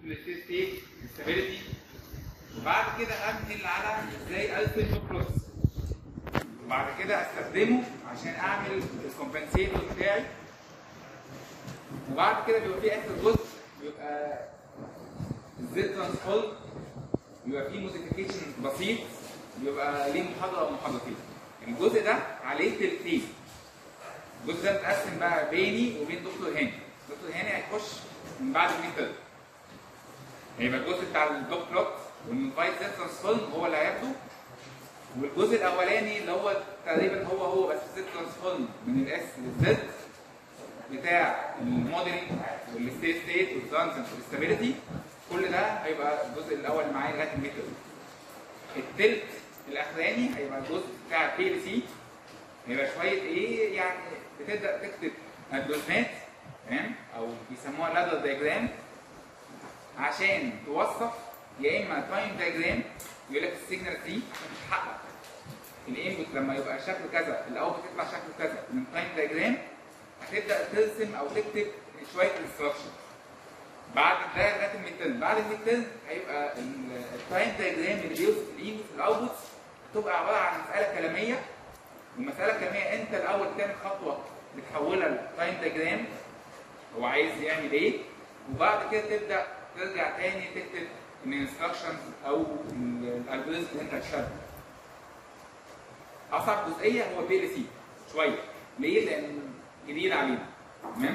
الستيت ستيت ستابيليتي وبعد كده امهل على ازاي ارسم بلوس وبعد كده استخدمه عشان اعمل الكومبنسيتور بتاعي وبعد كده بيبقى في اخر جزء بيبقى الزد ترانسفول بيبقى فيه موديفيكيشن بسيط بيبقى ليه محاضره او محاضرتين الجزء ده عليه تلتين الجزء ده متقسم بقى بيني وبين دكتور هاني دكتور هاني هيخش من بعد الميد ترم هيبقى الجزء بتاع الدوك بلوت والموبايل زد ترانسفورم هو اللي هياخده والجزء الاولاني اللي هو تقريبا هو هو بس زد ترانسفورم من الاس للزد بتاع الموديلنج والستيت ستيت والترانزنت والستابيليتي كل ده هيبقى الجزء الاول اللي معايا لغايه الميد ترم التلت الاخراني هيبقى الجزء بتاع بي ال سي هيبقى شويه ايه يعني بتبدا تكتب الجزمات تمام او بيسموها لادر دايجرام عشان توصف يا اما تايم دايجرام يقول لك السيجنال دي هتتحقق الانبوت لما يبقى شكله كذا الاوتبوت يطلع شكله كذا من تايم دايجرام هتبدا ترسم او تكتب شويه انستراكشن بعد ده لغايه الميد بعد الميد هيبقى التايم دايجرام اللي بيوصف الانبوت والاوتبوت تبقى عباره عن مساله كلاميه والمساله الكلاميه انت الاول تعمل خطوه بتحولها لتايم دايجرام هو عايز يعمل ايه وبعد كده تبدا ترجع تاني تكتب الانستراكشنز او الالجوريزم اللي انت هتشتغل اصعب جزئيه هو بي ال سي شويه ليه؟ لان جديد علينا تمام؟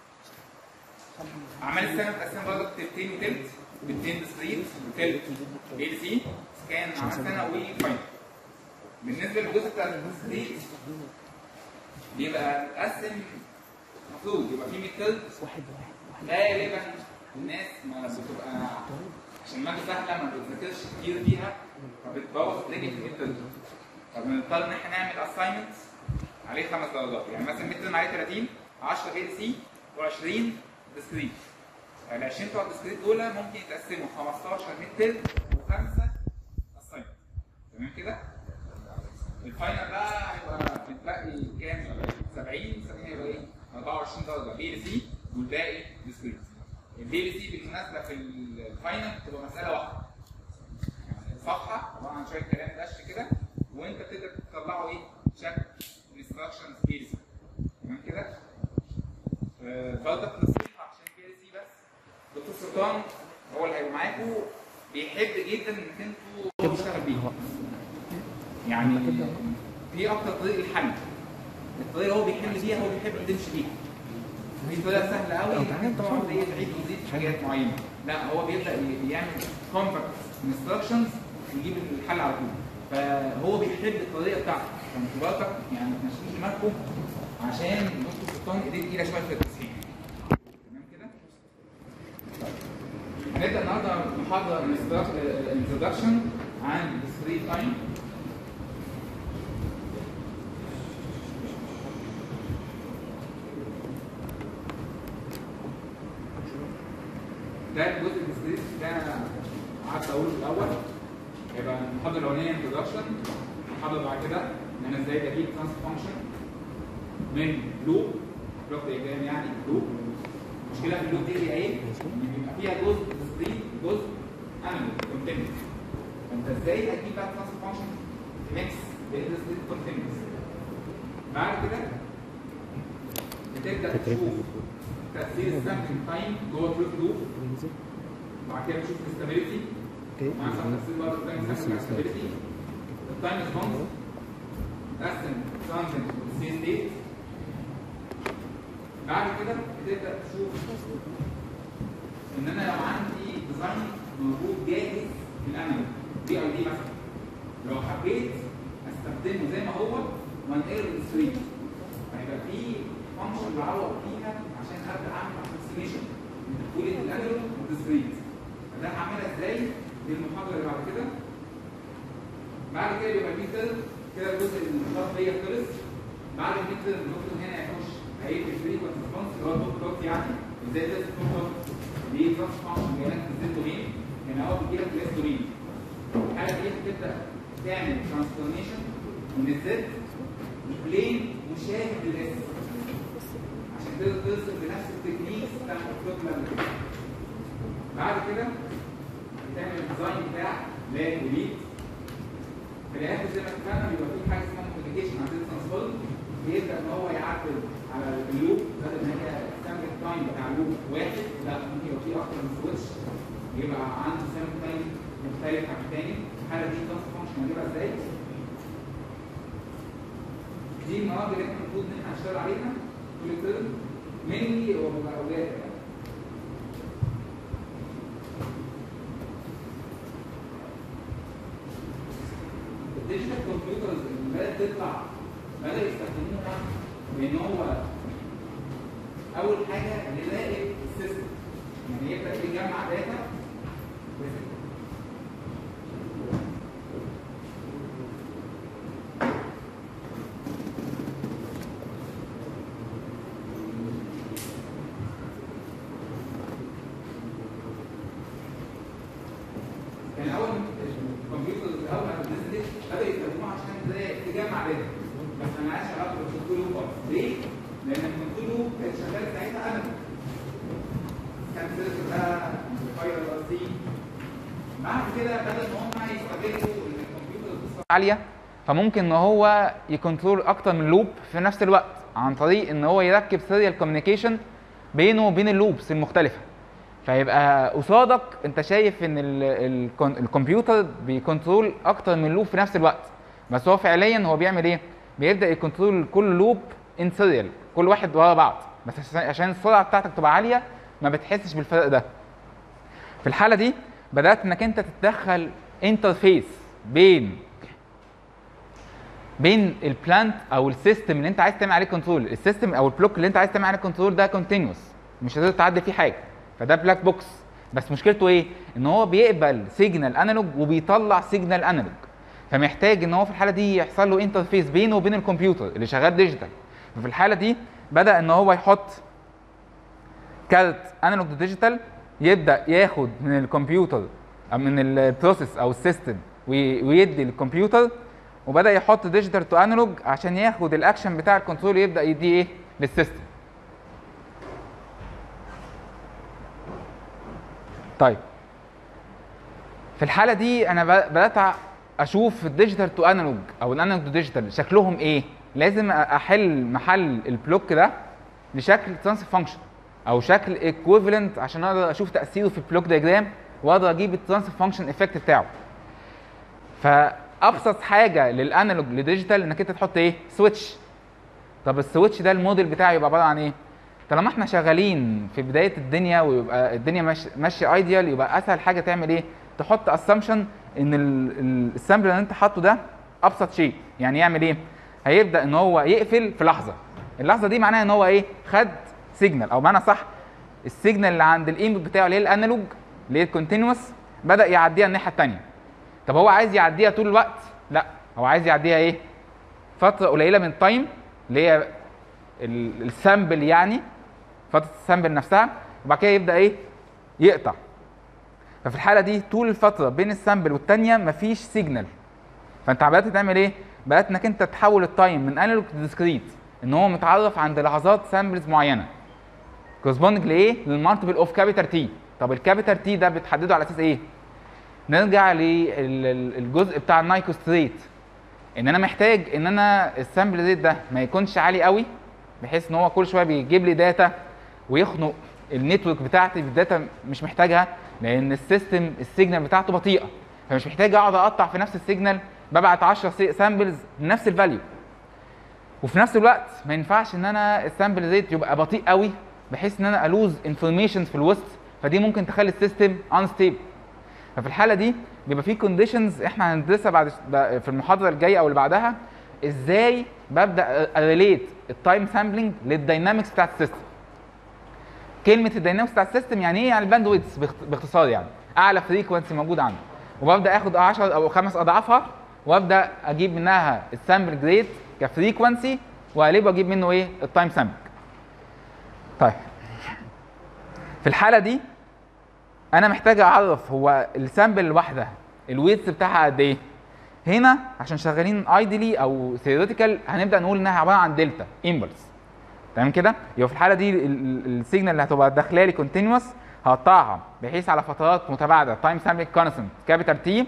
اعمال السنه متقسمه برضه تلتين وتلت تلتين ديسكريت وتلت بي ال سي سكان عمل سنه وفاينل بالنسبه للجزء بتاع الديسكريت بيبقى متقسم المفروض يبقى فيه ميد ترم غالبا الناس ما بتبقى عشان الماده سهله ما بتذاكرش كتير فيها فبتبوظ الدنيا في الميد ترم فبنضطر ان احنا نعمل اساينمنت عليه خمس درجات يعني مثلا الميد ترم عليه 30 10 بي سي و20 ديسكريت ال 20 بتوع الديسكريت دول ممكن يتقسموا 15 ميد ترم وخمسه اساينمنت تمام كده؟ الفاينل بقى هيبقى متبقي كام؟ 70 70 هيبقى ايه؟ 24 درجه بي ال سي والباقي ديسكريت البي ال سي بالمناسبه في الفاينل بتبقى مساله واحده صفحه عباره عن شويه كلام دش كده وانت بتقدر تطلعه ايه؟ شكل انستراكشنز بي ال سي تمام كده؟ برضك نصيحه عشان بي ال سي بس دكتور سلطان هو اللي هيبقى معاكم بيحب جدا انك انتوا تشتغل بيه يعني في اكتر طريق للحل الطريقه اللي هو بيحل بيها هو بيحب تمشي بيها في طريقه سهله قوي انك طبعا ايه تعيد وتزيد في حاجات معينه لا هو بيبدا يعمل كومباكت انستراكشنز يجيب الحل على طول فهو بيحب الطريقه بتاعته فانتوا برضك يعني ما تمشيش دماغكم عشان دكتور سلطان ايديه تقيله شويه في التصحيح تمام كده؟ هنبدا النهارده محاضره انتروداكشن عن الديسكريت تايم ده الجزء الديسكريت ده انا قعدت اقوله في الاول هيبقى المحاضره الاولانيه انتروداكشن المحاضره بعد كده ان انا ازاي بجيب ترانس فانكشن من لوب بلوك ديجرام يعني لوب المشكله في اللوب دي هي ايه؟ ان بيبقى فيها جزء ديسكريت جزء انالوج كونتينوس فانت ازاي هتجيب بقى ترانس فانكشن ميكس بين ديسكريت كونتينوس بعد كده بتبدا تشوف تاثير السامبلنج تايم جوه الفلوت لوب وبعد كده بتشوف الاستابيليتي مع تفاصيل برضه التايم سامبلنج الاستابيليتي التايم ريسبونس تقسم ترانزنت والسي ستيت بعد كده بتبدا تشوف ان انا لو عندي ديزاين موجود جاهز في الانالوج دي او دي مثلا لو حبيت استخدمه زي ما هو وانقله للسويتش هيبقى في فانكشن بعوض فيها عشان ابدا اعمل ابروكسيميشن من الانالوج والديسكريت فده هعملها ازاي؟ دي المحاضره اللي بعد كده بعد كده يبقى في ترم كده الجزء المخاط بيا خلص بعد الميد ترم الدكتور هنا هيخش هيكتب فريكونت ريسبونس اللي هو الدوت بلوت يعني ازاي تقدر تفكر دي ترانس فانكشن جايه لك في الزد دومين هنا اهو بيجي لك الاس دومين الحاله دي هتبدا تعمل ترانسفورميشن من الزد لبلين مشابه للاس عشان تقدر توصل بنفس التكنيك بتاع الفلوت بعد كده بتعمل الديزاين بتاع لاب وليد في الاخر زي ما اتفقنا بيبقى في حاجه اسمها موديفيكيشن عند الترانسفورم بيبدا ان هو يعدل على اللوب بدل ما هي سامبل تايم بتاع لوب واحد لا ممكن يبقى في اكتر من سويتش يبقى عنده سامبل تايم مختلف عن الثاني الحاله دي ترانسفور فانكشن هنجيبها ازاي؟ دي المناطق اللي احنا المفروض ان احنا نشتغل عليها طول الترم مني واولاد يعني الديجيتال كمبيوترز اللي بدات تطلع بدأوا يستخدموها بان هو اول حاجه نلاقي السيستم يعني يبدا يجمع داتا كان اول الكمبيوتر الاول ما نزلت بدأوا يستخدموها عشان زي تجمع داتا بس ما لهاش علاقه بالكنترول خالص ليه؟ لان الكنترول كانت شغاله ساعتها انا كان سيرفر بقى فاير ار سي بعد كده بدأ ان هم يستغلوا ان الكمبيوتر بتصرف عاليه فممكن ان هو يكنترول اكتر من لوب في نفس الوقت عن طريق ان هو يركب سيريال كوميونيكيشن بينه وبين اللوبس المختلفه فيبقى قصادك انت شايف ان ال- ال- الكمبيوتر بيكنترول اكتر من لوب في نفس الوقت بس هو فعليا هو بيعمل ايه بيبدا يكنترول كل لوب ان سيريال كل واحد ورا بعض بس عشان- عشان السرعه بتاعتك تبقى عاليه ما بتحسش بالفرق ده في الحاله دي بدات انك انت تتدخل انترفيس بين بين البلانت او السيستم اللي انت عايز تعمل عليه كنترول السيستم او البلوك اللي انت عايز تعمل عليه كنترول ده كونتينوس مش هتقدر تعدل فيه حاجه فده بلاك بوكس بس مشكلته ايه ان هو بيقبل سيجنال انالوج وبيطلع سيجنال انالوج فمحتاج ان هو في الحاله دي يحصل له انترفيس بينه وبين الكمبيوتر اللي شغال ديجيتال ففي الحاله دي بدا ان هو يحط كارت انالوج تو ديجيتال يبدا ياخد من الكمبيوتر او من البروسيس او السيستم وي- ويدي للكمبيوتر وبدا يحط ديجيتال تو انالوج عشان ياخد الاكشن بتاع الكنترول يبدا يديه ايه للسيستم طيب في الحاله دي انا ب- بدات ع- اشوف الديجيتال تو انالوج او الانالوج تو ديجيتال شكلهم ايه لازم أ- احل محل البلوك ده لشكل ترانسفير فانكشن او شكل ايكويفالنت عشان اقدر اشوف تاثيره في البلوك دايجرام واقدر اجيب الترانسفير فانكشن افكت بتاعه فابسط حاجه للانالوج لديجيتال انك انت تحط ايه سويتش طب السويتش ده الموديل بتاعه يبقى عباره عن ايه طالما احنا شغالين في بدايه الدنيا ويبقى الدنيا ماشيه ماشيه ايديال يبقى اسهل حاجه تعمل ايه تحط اسامبشن ان السامبل اللي انت حاطه ده ابسط شيء يعني يعمل ايه هيبدا ان هو يقفل في لحظه اللحظه دي معناها ان هو ايه خد سيجنال او معنى صح السيجنال اللي عند الانبوت بتاعه اللي هي الانالوج اللي هي الكونتينوس بدا يعديها الناحيه الثانيه طب هو عايز يعديها طول الوقت لا هو عايز يعديها ايه فتره قليله من التايم اللي هي ال- السامبل يعني فتره السامبل نفسها وبعد كده يبدا ايه يقطع ففي الحاله دي طول الفتره بين السامبل والثانيه مفيش سيجنال فانت بدات تعمل ايه بدات انك انت تحول التايم من انالوج لديسكريت ان هو متعرف عند لحظات سامبلز معينه كورسبوندنج لايه للمالتيبل اوف كابيتال تي طب الكابيتال تي ده بتحدده على اساس ايه نرجع للجزء بتاع النايكو ستريت ان انا محتاج ان انا السامبل ريت ده ما يكونش عالي قوي بحيث ان هو كل شويه بيجيب لي داتا ويخنق النتورك بتاعتي بالداتا مش محتاجها لان السيستم السيجنال بتاعته بطيئه فمش محتاج اقعد اقطع في نفس السيجنال ببعت 10 سامبلز بنفس الفاليو وفي نفس الوقت ما ينفعش ان انا السامبل ريت يبقى بطيء قوي بحيث ان انا الوز انفورميشن في الوسط فدي ممكن تخلي السيستم انستيبل ففي الحاله دي بيبقى في كونديشنز احنا هندرسها بعد في المحاضره الجايه او اللي بعدها ازاي ببدا اريليت التايم سامبلنج للداينامكس بتاعت السيستم كلمه الداينامكس بتاعت السيستم يعني ايه يعني الباند ويدث باختصار يعني اعلى فريكونسي موجود عنده وببدا اخد 10 او خمس اضعافها وابدا اجيب منها السامبل جريد كفريكونسي واقلبه اجيب منه ايه التايم سامبل طيب في الحاله دي انا محتاج اعرف هو السامبل الواحده الويتس بتاعها قد ايه هنا عشان شغالين ايديلي او ثيوريتيكال هنبدا نقول انها عباره عن دلتا امبلس تمام كده يبقى في الحاله دي ال- ال- السيجنال اللي هتبقى داخله لي كونتينوس هقطعها بحيث على فترات متباعده تايم سامبلنج كونستنت كابيتال تي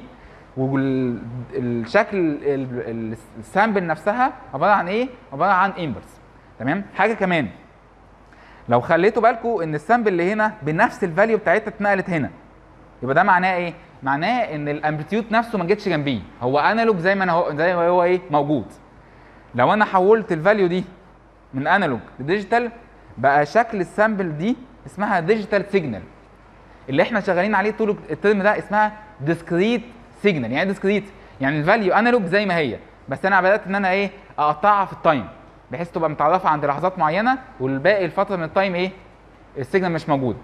والشكل السامبل نفسها عباره عن ايه؟ عباره عن امبلس تمام؟ حاجه كمان لو خليتوا بالكم ان السامبل اللي هنا بنفس الفاليو بتاعتها اتنقلت هنا يبقى ده معناه ايه؟ معناه ان الامبليتيود نفسه ما جتش جنبيه هو انالوج زي ما انا هو زي ما هو ايه موجود لو انا حولت الفاليو دي من انالوج لديجيتال بقى شكل السامبل دي اسمها ديجيتال سيجنال اللي احنا شغالين عليه طول الترم ده اسمها ديسكريت سيجنال يعني ديسكريت يعني الفاليو انالوج زي ما هي بس انا بدات ان انا ايه اقطعها في التايم بحيث تبقى متعرفه عند لحظات معينه والباقي الفتره من التايم ايه السيجنال مش موجود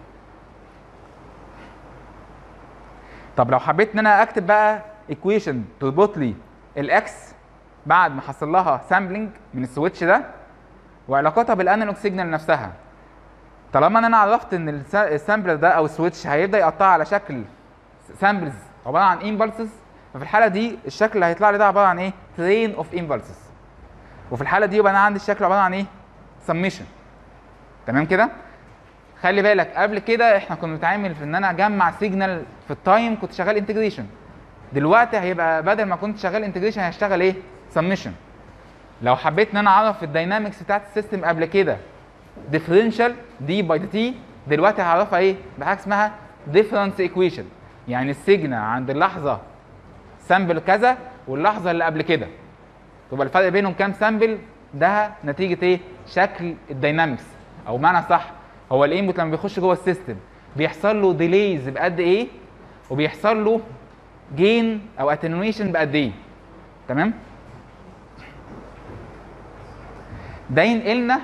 طب لو حبيت ان انا اكتب بقى ايكويشن تربط لي الاكس بعد ما حصل لها سامبلنج من السويتش ده وعلاقتها بالانالوج سيجنال نفسها طالما ان انا عرفت ان الس- السامبلر ده او السويتش هيبدا يقطعها على شكل سامبلز عباره عن امبلسز ففي الحاله دي الشكل اللي هيطلع لي ده عباره عن ايه؟ ترين اوف امبلسز وفي الحاله دي يبقى انا عندي الشكل عباره عن ايه؟ سميشن تمام كده؟ خلي بالك قبل كده احنا كنا بنتعامل في ان انا اجمع سيجنال في التايم كنت شغال انتجريشن دلوقتي هيبقى بدل ما كنت شغال انتجريشن هشتغل ايه؟ سميشن لو حبيت ان انا اعرف الداينامكس بتاعت السيستم قبل كده ديفرنشال دي باي تي دلوقتي هعرفها ايه بحاجه اسمها ديفرنس ايكويشن يعني السيجنال عند اللحظه سامبل كذا واللحظه اللي قبل كده تبقى الفرق بينهم كام سامبل ده نتيجه ايه شكل الداينامكس او معنى صح هو الانبوت لما بيخش جوه السيستم بيحصل له ديليز بقد ايه وبيحصل له جين او اتنويشن بقد ايه تمام ده ينقلنا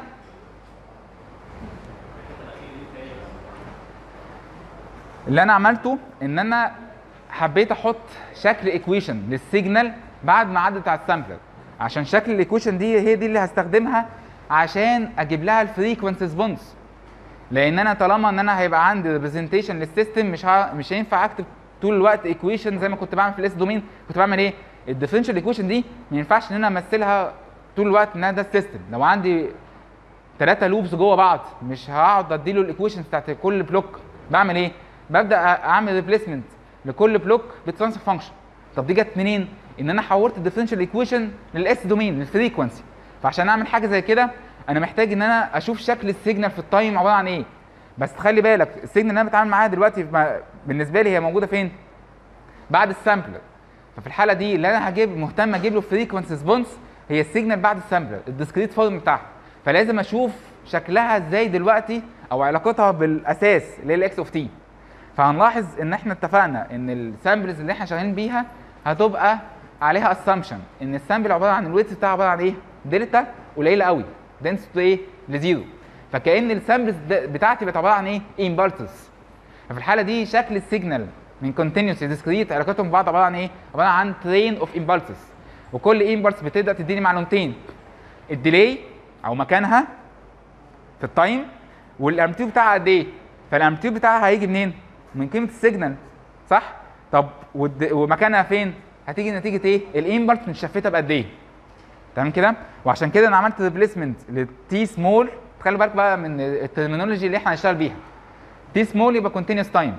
اللي انا عملته ان انا حبيت احط شكل ايكويشن للسيجنال بعد ما عدت على السامبلر عشان شكل الايكويشن دي هي دي اللي هستخدمها عشان اجيب لها الفريكونسي ريسبونس لان انا طالما ان انا هيبقى عندي ريبريزنتيشن للسيستم مش ها مش هينفع اكتب طول الوقت ايكويشن زي ما كنت بعمل في الاس دومين كنت بعمل ايه الديفرنشال ايكويشن دي ما ينفعش ان انا امثلها طول الوقت ان أنا ده السيستم لو عندي ثلاثة لوبس جوه بعض مش هقعد اديله الايكويشن بتاعت كل بلوك بعمل ايه ببدا اعمل ريبليسمنت لكل بلوك بترانسفير فانكشن طب دي جت منين ان انا حولت الديفرنشال ايكويشن للاس دومين للفريكونسي فعشان اعمل حاجه زي كده انا محتاج ان انا اشوف شكل السيجنال في التايم عباره عن ايه بس خلي بالك السيجنال اللي انا بتعامل معاها دلوقتي ما- بالنسبه لي هي موجوده فين بعد السامبلر ففي الحاله دي اللي انا هجيب مهتم اجيب له فريكونسي ريسبونس هي السيجنال بعد السامبلر الديسكريت فورم بتاعها فلازم اشوف شكلها ازاي دلوقتي او علاقتها بالاساس اللي هي الاكس اوف تي فهنلاحظ ان احنا اتفقنا ان السامبلز اللي احنا شغالين بيها هتبقى عليها اسامبشن ان السامبل عباره عن الويتس بتاعها عباره عن ايه دلتا قليله قوي دنسيتي ايه لزيرو فكان السامبلز بتاعتي بقت عباره عن ايه امبالسز ففي الحاله دي شكل السيجنال من كونتينوس ديسكريت علاقتهم ببعض عباره عن ايه عباره عن ترين اوف امبالسز وكل امبالس بتبدا تديني معلومتين الديلي او مكانها في التايم والامبليتيود بتاعها قد ايه فالامبليتيود بتاعها هيجي منين من قيمه السيجنال صح طب والد- ومكانها فين هتيجي نتيجه ايه الامبلس متشفته بقد ايه تمام كده وعشان كده انا عملت ريبليسمنت للتي سمول خلي بالك بقى من الترمينولوجي اللي احنا هنشتغل بيها تي سمول يبقى كونتينوس تايم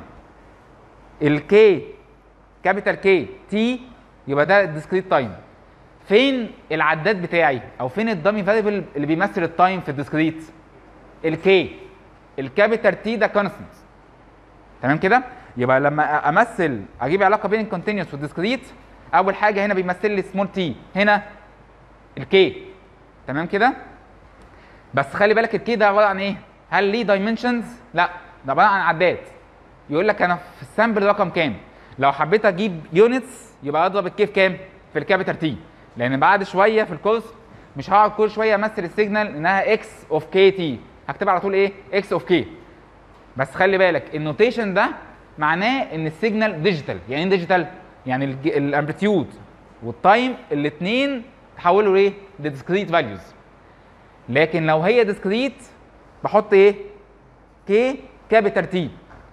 الكي كابيتال كي تي يبقى ده الديسكريت تايم فين العداد بتاعي او فين الدامي فاريبل اللي بيمثل التايم في الديسكريت الكي الكابيتال تي ده كونستنت تمام كده يبقى لما امثل اجيب علاقه بين الكونتينوس والديسكريت اول حاجه هنا بيمثل لي سمول تي هنا الكي تمام كده بس خلي بالك الكي ده عباره عن ايه هل ليه دايمنشنز لا ده عباره عن عداد يقول لك انا في السامبل رقم كام لو حبيت اجيب يونتس يبقى اضرب الكي في كام في الكابيتال تي لان بعد شويه في الكورس مش هقعد كل شويه امثل السيجنال انها اكس اوف كي تي هكتبها على طول ايه اكس اوف كي بس خلي بالك النوتيشن ده معناه ان السيجنال ديجيتال يعني ايه ديجيتال يعني الامبليتيود والتايم الاثنين تحولوا لايه لديسكريت فاليوز لكن لو هي ديسكريت بحط ايه كي كابيتال تي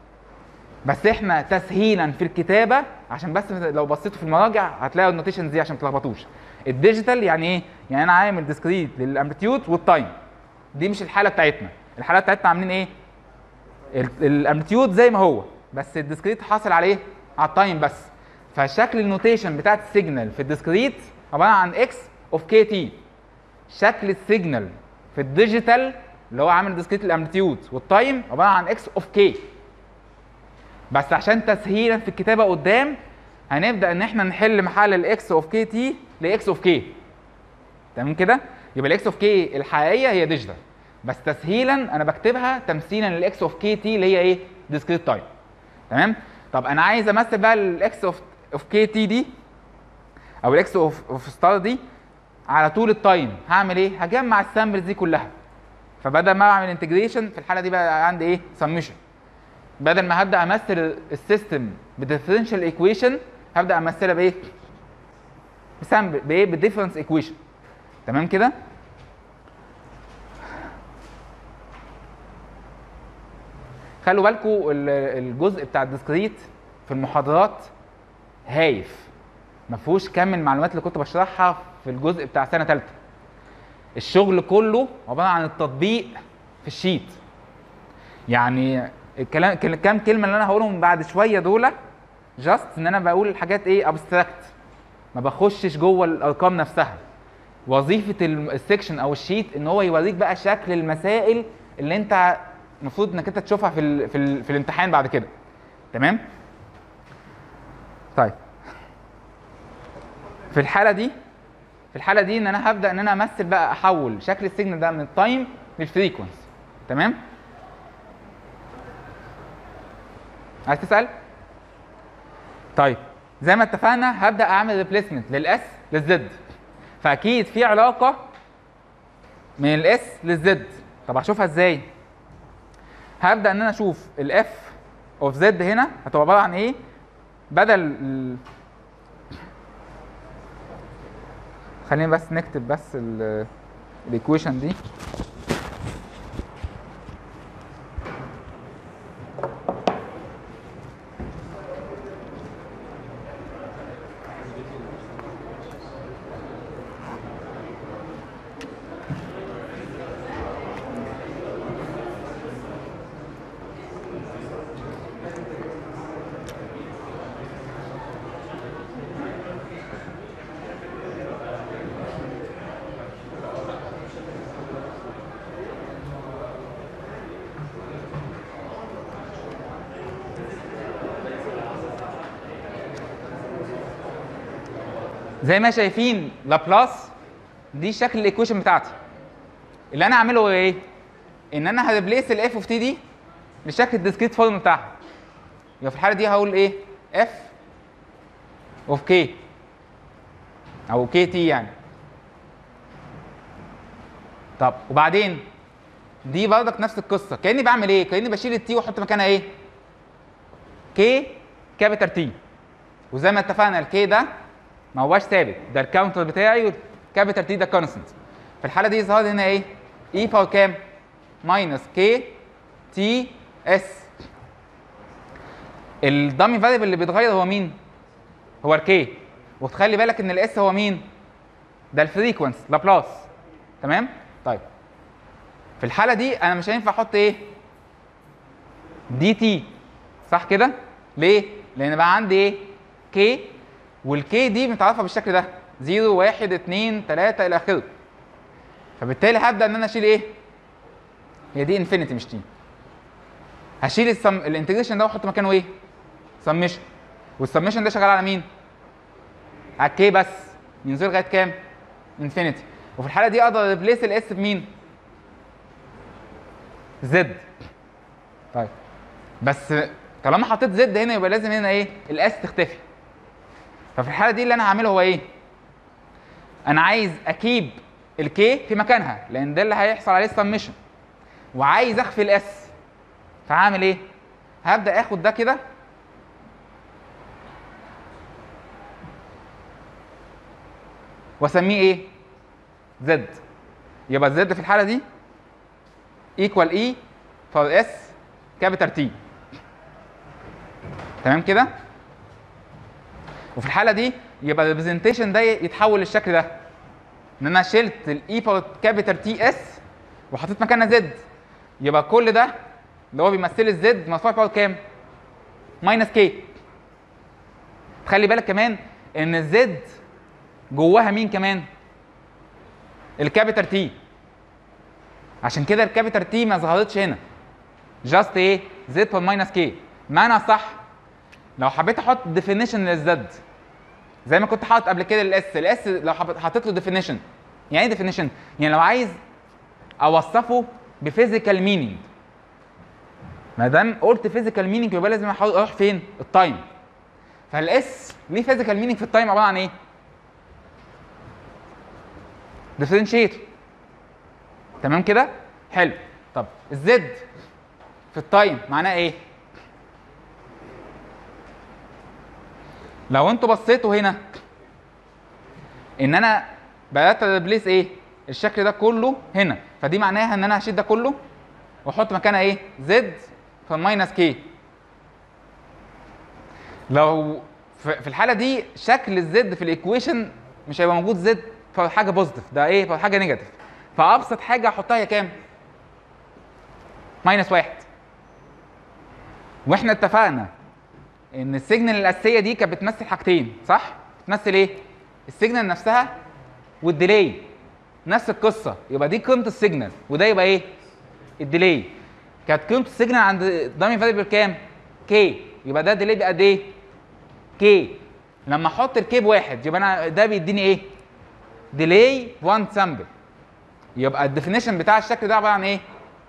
بس احنا تسهيلا في الكتابه عشان بس لو بصيتوا في المراجع هتلاقوا النوتيشنز دي عشان ما تلخبطوش الديجيتال يعني ايه يعني انا عامل ديسكريت للامبليتيود والتايم دي مش الحاله بتاعتنا الحاله بتاعتنا عاملين ايه الامبليتيود زي ما هو بس الديسكريت حاصل عليه على التايم بس فشكل النوتيشن بتاعت السيجنال في الديسكريت عباره عن اكس اوف كي تي شكل السيجنال في الديجيتال اللي هو عامل ديسكريت الامبليتيود والتايم عباره عن اكس اوف كي بس عشان تسهيلا في الكتابه قدام هنبدا ان احنا نحل محل الاكس اوف كي تي لاكس اوف كي تمام كده يبقى الاكس اوف كي الحقيقيه هي ديجيتال بس تسهيلا انا بكتبها تمثيلا للاكس اوف كي تي اللي هي ايه ديسكريت تايم تمام طب انا عايز امثل بقى الاكس اوف اوف كي تي دي او الاكس اوف اوف ستار دي على طول التايم هعمل ايه هجمع السامبلز دي كلها فبدل ما اعمل انتجريشن في الحاله دي بقى عندي ايه سمشن بدل ما هبدا امثل السيستم بديفرنشال ايكويشن هبدا امثلها بايه بسامبل بايه بديفرنس ايكويشن تمام كده خلوا بالكم الجزء بتاع الديسكريت في المحاضرات هايف ما فيهوش كم المعلومات اللي كنت بشرحها في الجزء بتاع سنه ثالثه الشغل كله عباره عن التطبيق في الشيت يعني الكلام كام كلمه اللي انا هقولهم بعد شويه دول جاست ان انا بقول الحاجات ايه ابستراكت ما بخشش جوه الارقام نفسها وظيفه السكشن او الشيت ان هو يوريك بقى شكل المسائل اللي انت المفروض انك انت تشوفها في ال في, ال في الامتحان بعد كده تمام طيب في الحاله دي في الحاله دي ان انا هبدا ان انا امثل بقى احول شكل السيجنال ده من التايم للفريكونس تمام عايز تسال طيب زي ما اتفقنا هبدا اعمل ريبليسمنت للاس للزد فاكيد في علاقه من الاس للزد طب هشوفها ازاي هبدا ان انا اشوف الاف اوف زد هنا هتبقى عباره عن ايه بدل ال... خلينا بس نكتب بس الايكويشن دي زي ما شايفين لابلاس دي شكل الايكويشن بتاعتي اللي انا هعمله هو ايه ان انا هريبليس الاف اوف تي دي لشكل الديسكريت فورم بتاعها يبقى في الحاله دي هقول ايه اف اوف كي او كي تي يعني طب وبعدين دي برضك نفس القصه كاني بعمل ايه كاني بشيل التي واحط مكانها ايه كي كابيتال تي وزي ما اتفقنا الكي ده ما هواش ثابت ده الكاونتر بتاعي والكابيتال تي ده كونستنت في الحاله دي ظهر هنا ايه اي باور كام ماينس كي تي اس الدامي فاريبل اللي بيتغير هو مين هو الكي وتخلي بالك ان الاس هو مين ده الفريكونس لابلاس تمام طيب في الحاله دي انا مش هينفع احط ايه دي تي صح كده ليه لان بقى عندي ايه كي والكي دي متعرفه بالشكل ده 0 1 2 3 الى اخره فبالتالي هبدا ان انا اشيل ايه هي دي انفينيتي مش تي هشيل السم... الانتجريشن ده واحط مكانه ايه سمشن والسمشن ده شغال على مين على الكي بس من 0 لغايه كام انفينيتي وفي الحاله دي اقدر ريبليس الاس بمين زد طيب بس طالما حطيت زد هنا يبقى لازم هنا ايه الاس تختفي ففي الحاله دي اللي انا هعمله هو ايه انا عايز اكيب الكي في مكانها لان ده اللي هيحصل عليه السمشن وعايز اخفي الاس فهعمل ايه هبدا اخد ده كده واسميه ايه زد يبقى الزد في الحاله دي ايكوال اي فور اس كابيتال تي تمام كده وفي الحاله دي يبقى الريبريزنتيشن ده يتحول للشكل ده ان انا شلت الاي باور كابيتال تي اس وحطيت مكانها زد يبقى كل ده اللي هو بيمثل الزد مرفوع باور كام؟ ماينس كي تخلي بالك كمان ان الزد جواها مين كمان؟ الكابيتال تي عشان كده الكابيتال تي ما ظهرتش هنا جاست ايه؟ زد باور ماينس كي معنى صح لو حبيت احط ديفينيشن للزد زي ما كنت حاطط قبل كده الاس الاس لو حب- حطيت له ديفينيشن يعني ايه ديفينيشن يعني لو عايز اوصفه بفيزيكال مينينج ما دام قلت فيزيكال مينينج يبقى لازم احاول اروح فين التايم فالاس ليه فيزيكال مينينج في التايم عباره عن ايه ديفرنشيتور تمام كده حلو طب الزد في التايم معناه ايه لو انتوا بصيتوا هنا ان انا بدات ادبليس ايه الشكل ده كله هنا فدي معناها ان انا هشيل ده كله واحط مكانها ايه زد فماينس كي لو في في الحاله دي شكل الزد في الايكويشن مش هيبقى موجود زد فحاجه بوزيتيف ده ايه فحاجه نيجاتيف فابسط حاجه احطها هي كام ماينس واحد واحنا اتفقنا ان السيجنال الاساسيه دي كانت بتمثل حاجتين صح بتمثل ايه السيجنال نفسها والديلي نفس القصه يبقى دي قيمه السيجنال وده يبقى ايه الديلي كانت قيمه السيجنال عند دامي فاريبل كام كي يبقى ده ديلي بقد ايه كي لما احط الكي بواحد يبقى انا ده بيديني ايه ديلي 1 سامبل يبقى الديفينيشن بتاع الشكل ده عباره عن ايه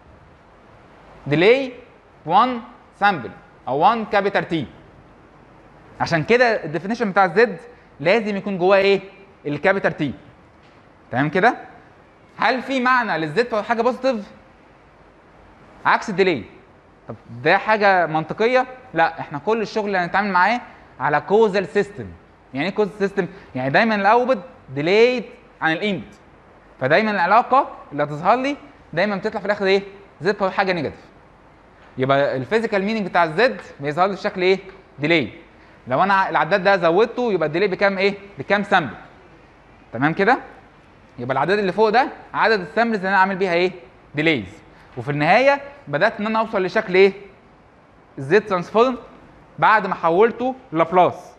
ديلي 1 سامبل او 1 كابيتال تي عشان كده الديفينيشن بتاع الزد لازم يكون جواه ايه الكابيتال تي تمام كده هل في معنى للزد حاجه بوزيتيف عكس الديلي طب ده حاجه منطقيه لا احنا كل الشغل اللي هنتعامل معاه على كوزال سيستم يعني ايه كوزال سيستم يعني دايما الاوتبوت ديليد عن الانت فدايما العلاقه اللي هتظهر لي دايما بتطلع في الاخر ايه زد باور حاجه نيجاتيف يبقى الفيزيكال مينينج بتاع الزد بيظهر لي بشكل ايه ديلي لو انا العداد ده زودته يبقى الديلي بكام ايه بكام سامبل تمام كده يبقى العداد اللي فوق ده عدد السامبلز اللي انا عامل بيها ايه ديليز وفي النهايه بدات ان انا اوصل لشكل ايه الزد ترانسفورم بعد ما حولته لابلاس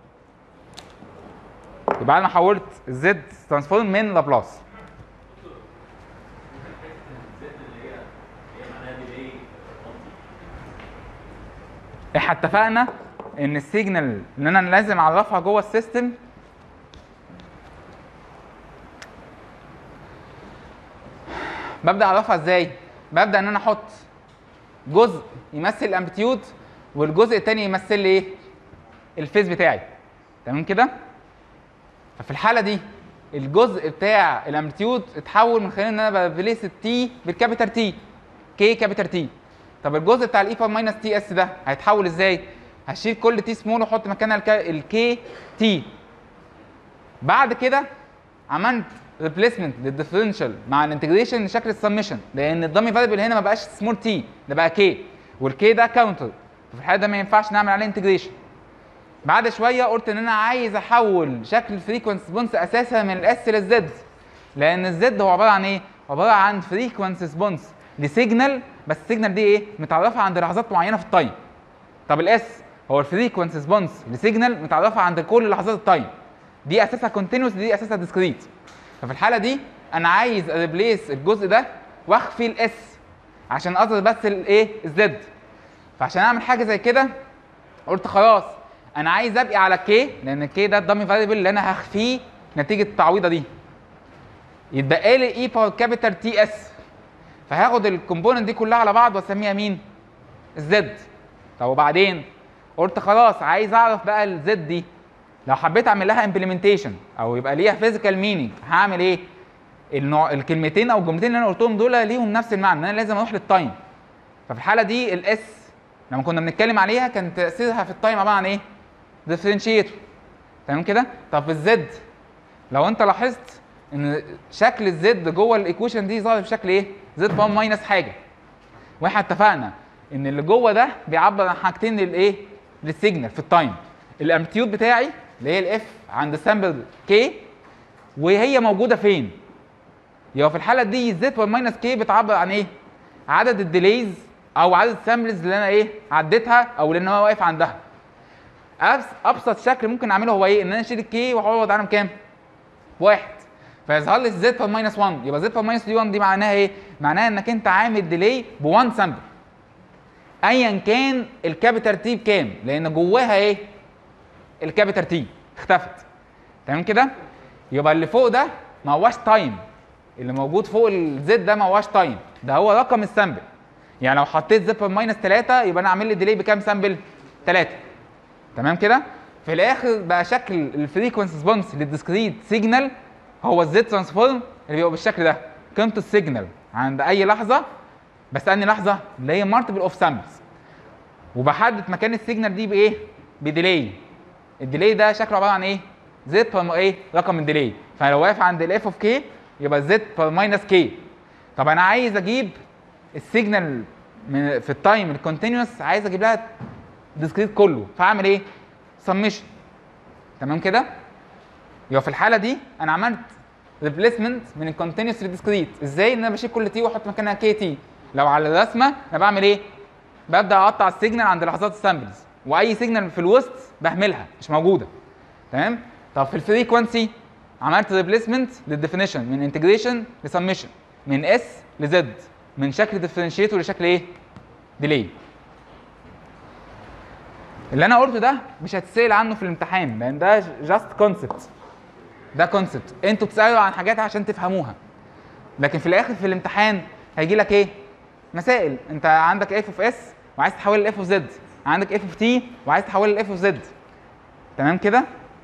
يبقى بعد ما حولت الزد ترانسفورم من لابلاس احنا اتفقنا ان السيجنال اللي انا لازم اعرفها جوه السيستم ببدا اعرفها ازاي ببدا ان انا احط جزء يمثل الامبليتيود والجزء الثاني يمثل لي ايه الفيز بتاعي تمام كده ففي الحاله دي الجزء بتاع الامبليتيود اتحول من خلال ان انا ببليس التي بالكابيتال تي كي كابيتال تي طب الجزء بتاع الاي باور ماينس تي اس ده هيتحول ازاي هشيل كل تي سمول واحط مكانها الكي تي بعد كده عملت ريبليسمنت للديفرنشال مع الانتجريشن لشكل السمشن لان الدامي فاريبل هنا ما بقاش سمول تي ده بقى كي والكي ده كاونتر ففي الحاله ده ما ينفعش نعمل عليه انتجريشن بعد شويه قلت ان انا عايز احول شكل الفريكونس ريسبونس اساسا من الاس للزد لان الزد هو عباره عن ايه عباره عن فريكونس ريسبونس لسيجنال بس السيجنال دي ايه متعرفه عند لحظات معينه في التايم طب الاس هو الفريكونس ريسبونس لسيجنال متعرفه عند كل لحظات التايم دي اساسها كونتينوس دي اساسها ديسكريت ففي الحاله دي انا عايز اريبليس الجزء ده واخفي الاس عشان اظهر بس الايه الزد فعشان اعمل حاجه زي كده قلت خلاص انا عايز ابقي على كي لان الكي ده الدامي فاريبل اللي انا هخفيه نتيجه التعويضه دي يتبقى لي اي باور كابيتال تي اس فهاخد الكومبوننت دي كلها على بعض واسميها مين الزد طب وبعدين قلت خلاص عايز اعرف بقى الزد دي لو حبيت اعمل لها امبلمنتيشن او يبقى ليها فيزيكال مينينج هعمل ايه النوع الكلمتين او الجملتين اللي انا قلتهم دول ليهم نفس المعنى ان انا لازم اروح للتايم ففي الحاله دي الاس لما كنا بنتكلم عليها كان تاثيرها في التايم عباره عن ايه ديفرنشيتور تمام كده طب في الزد لو انت لاحظت ان شكل الزد جوه الايكويشن دي ظاهر بشكل ايه زد باور ماينس حاجه واحنا اتفقنا ان اللي جوه ده بيعبر عن حاجتين للايه للسيجنال في التايم الامبليتيود بتاعي اللي هي الاف عند سامبل كي وهي موجوده فين يبقى في الحاله دي زد باور ماينس كي بتعبر عن ايه عدد الديليز او عدد السامبلز اللي انا ايه عديتها او اللي انا واقف عندها أبس- ابسط شكل ممكن اعمله هو ايه ان انا اشيل الكي واعوض عنها بكام واحد فيظهر لي زد بار ماينس 1 يبقى زد بار ماينس دي 1 دي معناها ايه معناها انك انت عامل ديلي ب 1 سامبل ايا كان الكابيتال تي بكام لان جواها ايه الكابيتال تي اختفت تمام كده يبقى اللي فوق ده ما هواش تايم اللي موجود فوق الزد ده ما هواش تايم ده هو رقم السامبل يعني لو حطيت زد بار ماينس 3 يبقى انا عامل لي ديلي بكام سامبل 3 تمام كده في الاخر بقى شكل الفريكونسي ريسبونس للديسكريت سيجنال هو الزد ترانسفورم اللي بيبقى بالشكل ده قيمه السيجنال عند اي لحظه بس انهي لحظه اللي هي مالتيبل اوف سامبلز وبحدد مكان السيجنال دي بايه بديلي الديلي ده شكله عباره عن ايه زد بار ايه رقم الديلي فلو واقف عند الاف اوف كي يبقى زد بار ماينس كي طب انا عايز اجيب السيجنال من في التايم الكونتينوس عايز اجيب لها ديسكريت كله فاعمل ايه سميشن تمام كده يبقى في الحاله دي انا عملت ريبليسمنت من الكونتينوس للديسكريت ازاي ان انا بشيل كل تي واحط مكانها كي تي لو على الرسمه انا بعمل ايه ببدا اقطع السيجنال عند لحظات السامبلز واي سيجنال في الوسط بهملها مش موجوده تمام طب في الفريكونسي عملت ريبليسمنت للديفينيشن من انتجريشن لسميشن من اس لزد من شكل ديفرنشيتور لشكل ايه ديلي اللي انا قلته ده مش هتسال عنه في الامتحان لان ده جاست كونسبت ده كونسبت انتوا بتسالوا عن حاجات عشان تفهموها لكن في الاخر في الامتحان هيجي لك ايه مسائل انت عندك اف اوف اس وعايز تحول لاف اوف زد عندك اف اوف تي وعايز تحول لاف اوف زد تمام كده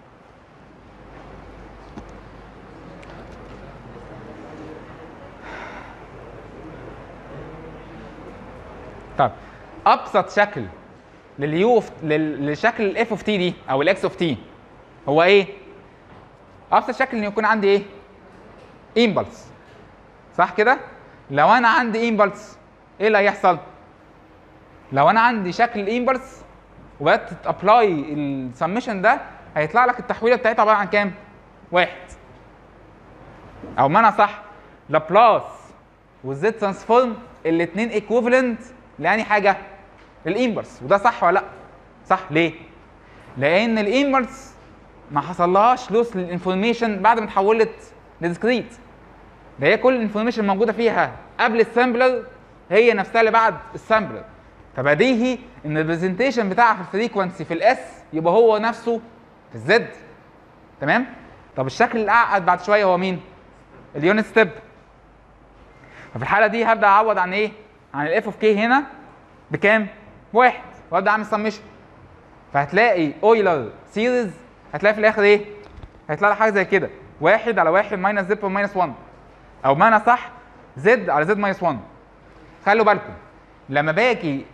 طب ابسط شكل لليو اوف لل- لشكل الاف اوف تي دي او الاكس اوف تي هو ايه؟ ابسط شكل ان يكون عندي ايه؟ امبلس صح كده؟ لو انا عندي امبلس ايه اللي هيحصل؟ لو انا عندي شكل الامبلس وبدات تابلاي السمشن ده هيطلع لك التحويله بتاعتها عباره عن كام؟ واحد او معنى صح لابلاس والزد ترانسفورم الاثنين ايكوفالنت لاني حاجه للانبرس وده صح ولا لا صح ليه لان الانبرس ما حصلهاش لوس للانفورميشن بعد ما اتحولت لديسكريت ده هي كل الانفورميشن موجوده فيها قبل السامبلر هي نفسها اللي بعد السامبلر فبديهي ان البرزنتيشن بتاعها في الفريكونسي في الاس يبقى هو نفسه في الزد تمام طب الشكل الاعقد بعد شويه هو مين اليونت ستيب ففي الحاله دي هبدا اعوض عن ايه عن الاف اوف كي هنا بكام واحد وابدا اعمل سمشن فهتلاقي اويلر سيريز هتلاقي في الاخر ايه هيطلع لك حاجه زي كده واحد على واحد ماينس زد ماينس 1 او معنى صح زد على زد ماينس 1 خلوا بالكم لما باجي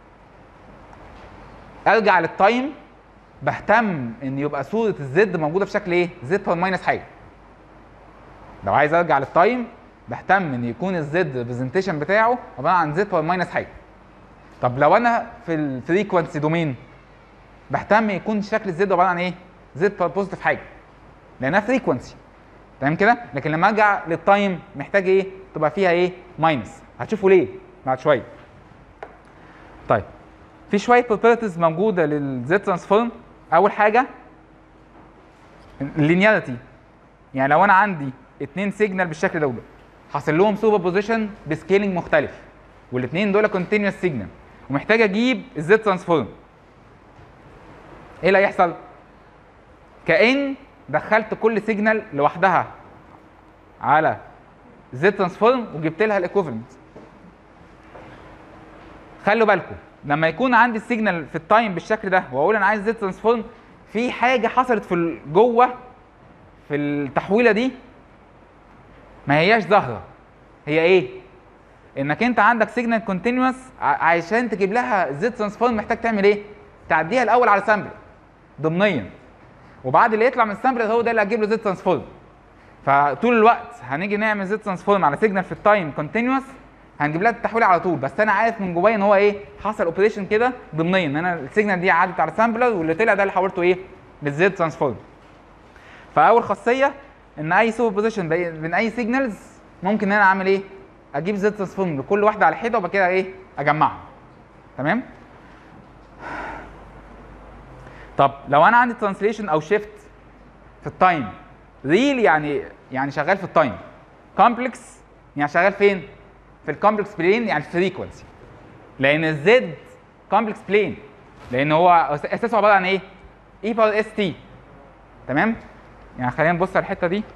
ارجع للتايم بهتم ان يبقى صوره الزد موجوده في شكل ايه زد باور ماينس حاجه لو عايز ارجع للتايم بهتم ان يكون الزد البرزنتيشن بتاعه عباره عن زد باور ماينس حاجه طب لو انا في الفريكونسي دومين بهتم يكون شكل الزد عباره عن ايه زد باور بوزيتيف حاجه لانها فريكونسي تمام كده لكن لما ارجع للتايم محتاج ايه تبقى فيها ايه ماينس هتشوفوا ليه بعد شويه طيب في شويه بروبرتيز موجوده للزد ترانسفورم اول حاجه اللينياريتي يعني لو انا عندي اتنين سيجنال بالشكل ده حاصل لهم سوبر بوزيشن بسكيلينج مختلف والاثنين دول كونتينوس سيجنال ومحتاج اجيب الزد ترانسفورم ايه اللي هيحصل كان دخلت كل سيجنال لوحدها على زد ترانسفورم وجبت لها الايكوفالنت خلوا بالكم لما يكون عندي السيجنال في التايم بالشكل ده واقول انا عايز زد ترانسفورم في حاجه حصلت في ال- جوه في التحويله دي ما هياش ظاهره هي ايه انك انت عندك سيجنال كونتينوس عشان تجيب لها زد ترانسفورم محتاج تعمل ايه تعديها الاول على سامبل ضمنيا وبعد اللي يطلع من السامبل هو ده اللي هتجيب له زد ترانسفورم فطول الوقت هنيجي نعمل زد ترانسفورم على سيجنال في التايم كونتينوس هنجيب لها التحويل على طول بس انا عارف من جوايا ان هو ايه حصل اوبريشن كده ضمنيا ان انا السيجنال دي عدت على سامبلر واللي طلع ده اللي حولته ايه للزد ترانسفورم فاول خاصيه ان اي سوبر بوزيشن بين اي سيجنالز ممكن ان انا اعمل ايه اجيب زد ترانسفورم لكل واحده على حده وبعد كده ايه اجمعها تمام طب لو انا عندي ترانسليشن او شيفت في التايم ريل يعني يعني شغال في التايم كومبلكس يعني شغال فين في الكومبلكس بلين يعني الفريكونسي لان الزد كومبلكس بلين لان هو اساسه عباره عن ايه اي باور اس تي تمام يعني خلينا نبص على الحته دي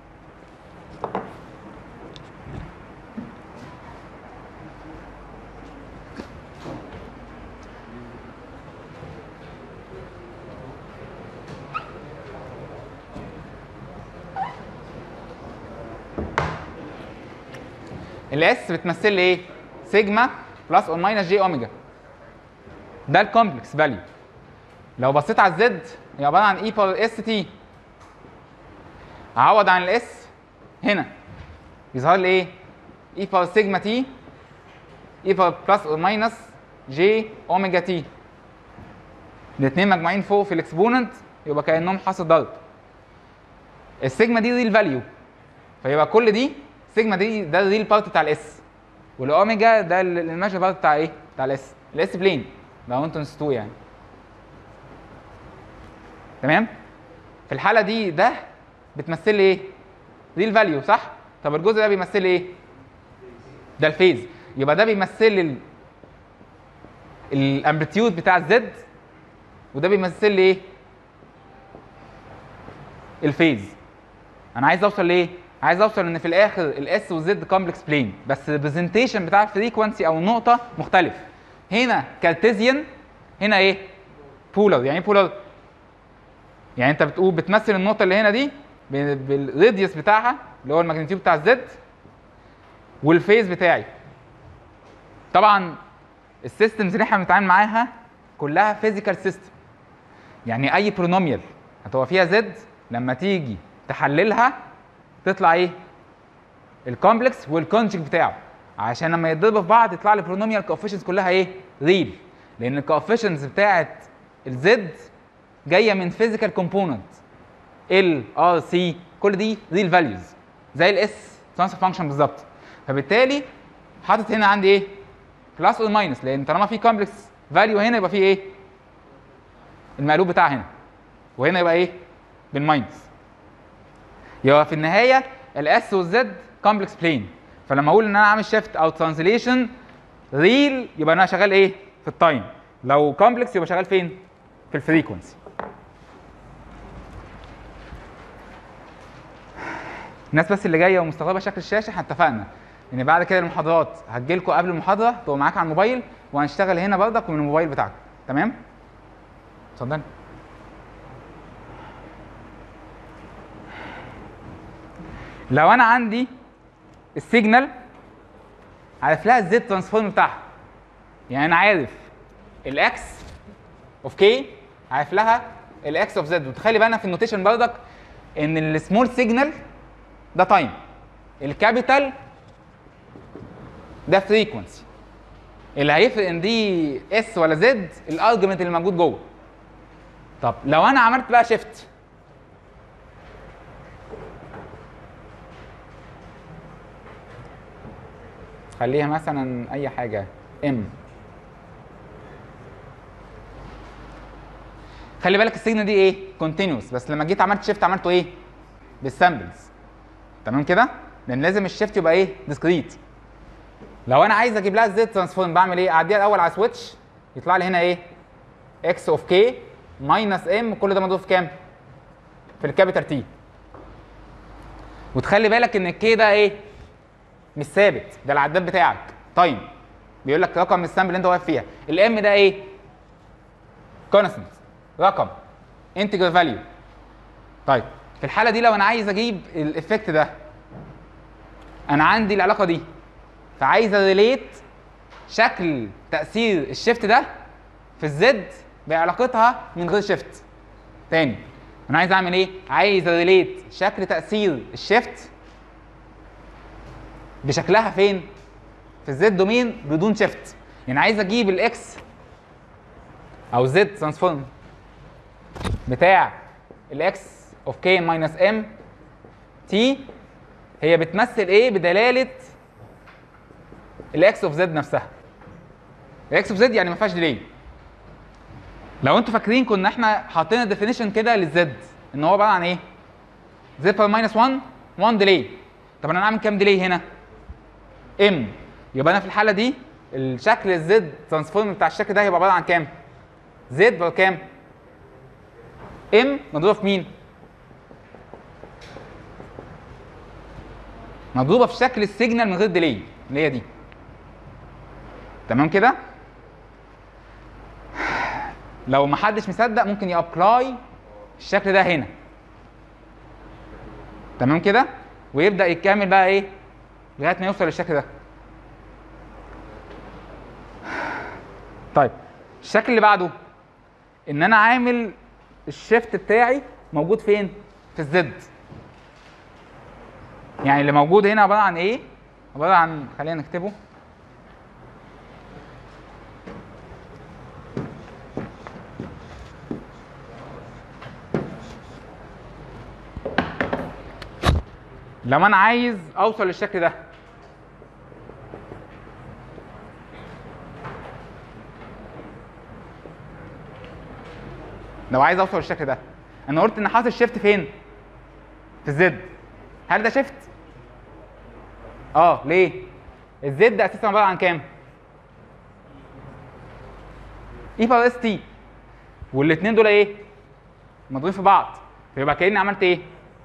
الاس بتمثل لي ايه؟ سيجما بلس اور ماينس جي اوميجا ده الكومبلكس فاليو لو بصيت على الزد هي عباره عن اي باور اس تي اعوض عن الاس هنا يظهر لي ايه؟ اي باور سيجما تي اي باور بلس اور ماينس جي اوميجا تي الاثنين مجموعين فوق في الاكسبوننت يبقى كانهم حاصل ضرب السيجما دي ريل فاليو فيبقى كل دي سيجما دي ده الريل بارت بتاع الاس والاوميجا ده الميجر بارت بتاع ايه؟ بتاع الاس الاس بلين لو انتوا نسيتوه يعني تمام؟ في الحاله دي ده بتمثل لي ايه؟ ريل فاليو صح؟ طب الجزء ده بيمثل لي ايه؟ ده الفيز يبقى ده بيمثل لي الامبليتيود بتاع الزد وده بيمثل لي ايه؟ الفيز انا عايز اوصل لايه؟ عايز اوصل ان في الاخر الاس والزد كومبلكس بلين بس الريبرزنتيشن بتاع الفريكونسي او النقطه مختلف هنا كارتيزيان هنا ايه؟ بولر يعني ايه بولر؟ يعني انت بتقول بتمثل النقطه اللي هنا دي بالراديوس بتاعها اللي هو الماجنتيود بتاع الزد والفيز بتاعي طبعا السيستمز اللي احنا بنتعامل معاها كلها فيزيكال سيستم يعني اي برونوميال هتبقى فيها زد لما تيجي تحللها تطلع ايه الكومبلكس والكونجكت بتاعه عشان لما يتضربوا في بعض يطلع لي برونوميال كوفيشنز كلها ايه ريل لان الكوفيشنز بتاعت الزد جايه من فيزيكال كومبوننت ال ار سي كل دي ريل فاليوز زي الاس ترانسفير فانكشن بالظبط فبالتالي حاطط هنا عندي ايه بلس اور ماينس لان طالما في كومبلكس فاليو هنا يبقى في ايه المقلوب بتاعها هنا وهنا يبقى ايه بالماينس يبقى في النهايه الاس والزد كومبلكس بلين فلما اقول ان انا عامل شيفت او ترانزليشن ريل يبقى انا شغال ايه في التايم لو كومبلكس يبقى شغال فين في الفريكونسي الناس بس اللي جايه ومستغربه شكل الشاشه احنا اتفقنا ان بعد كده المحاضرات هتجيلكم قبل المحاضره تبقوا معاك على الموبايل وهنشتغل هنا برضك من الموبايل بتاعك تمام اتفضل لو انا عندي السيجنال عارف لها الزد ترانسفورم بتاعها يعني انا عارف الاكس اوف كي عارف لها الاكس اوف زد وتخلي بالنا في النوتيشن برضك ان السمول سيجنال ده تايم الكابيتال ده فريكونسي اللي هيفرق ان دي اس ولا زد الارجمنت اللي موجود جوه طب لو انا عملت بقى شيفت خليها مثلا اي حاجه ام خلي بالك السيجنال دي ايه كونتينوس بس لما جيت عملت شيفت عملته ايه بالسامبلز تمام كده لان لازم الشيفت يبقى ايه ديسكريت لو انا عايز اجيب لها الزد ترانسفورم بعمل ايه اعديها الاول على سويتش يطلع لي هنا ايه اكس اوف كي ماينس ام كل ده مضروب في كام في الكابيتال تي وتخلي بالك ان الكي ده ايه مش ثابت ده العداد بتاعك تايم بيقول لك رقم السامبل اللي انت واقف فيها الام ده ايه كونستنت رقم انتجر فاليو طيب في الحاله دي لو انا عايز اجيب الافكت ده انا عندي العلاقه دي فعايز اريليت شكل تاثير الشيفت ده في الزد بعلاقتها من غير شيفت تاني انا عايز اعمل ايه عايز اريليت شكل تاثير الشيفت بشكلها فين في الزد دومين بدون شيفت يعني عايز اجيب الاكس او زد ترانسفورم بتاع الاكس اوف كي ماينس ام تي هي بتمثل ايه بدلاله الاكس اوف زد نفسها الاكس اوف زد يعني ما فيهاش ديلي لو انتوا فاكرين كنا احنا حاطين ديفينيشن كده للزد ان هو عباره عن ايه زد باور ماينس 1 1 ديلي طب انا اعمل كام ديلي هنا ام يبقى انا في الحاله دي الشكل الزد ترانسفورم بتاع الشكل ده هيبقى عباره عن كام زد بقى كام ام مضروبه في مين مضروبه في شكل السيجنال من غير ديلي اللي هي دي تمام كده لو ما حدش مصدق ممكن يابلاي الشكل ده هنا تمام كده ويبدا يكمل بقى ايه لغايه ما يوصل للشكل ده طيب الشكل اللي بعده ان انا عامل الشيفت بتاعي موجود فين في الزد يعني اللي موجود هنا عباره عن ايه عباره عن خلينا نكتبه لما انا عايز اوصل للشكل ده لو عايز اوصل للشكل ده انا قلت ان حاصل شيفت فين في الزد هل ده شيفت اه ليه الزد اساسا عباره عن كام اي باور اس تي والاثنين دول ايه مضروبين في بعض فيبقى كاني عملت ايه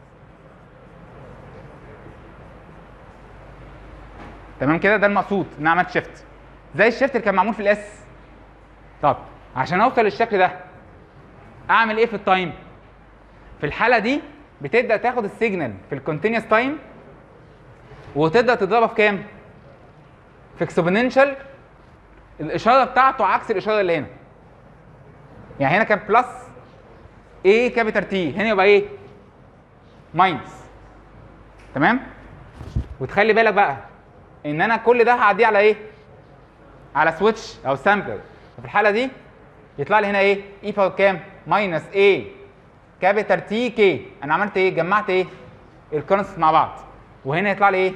تمام كده ده المقصود ان انا عملت شيفت زي الشيفت اللي كان معمول في الاس طب عشان اوصل للشكل ده اعمل ايه في التايم في الحاله دي بتبدا تاخد السيجنال في الكونتينوس تايم وتبدا تضربها في كام في اكسبوننشال الاشاره بتاعته عكس الاشاره اللي هنا يعني هنا كان بلس ايه كابيتال تي هنا يبقى ايه ماينس تمام وتخلي بالك بقى ان انا كل ده هعديه على ايه على سويتش او سامبلر في الحاله دي يطلع لي هنا ايه اي باور كام ماينس ايه كابيتال تي كي انا عملت ايه جمعت ايه الكونست مع بعض وهنا يطلع لي ايه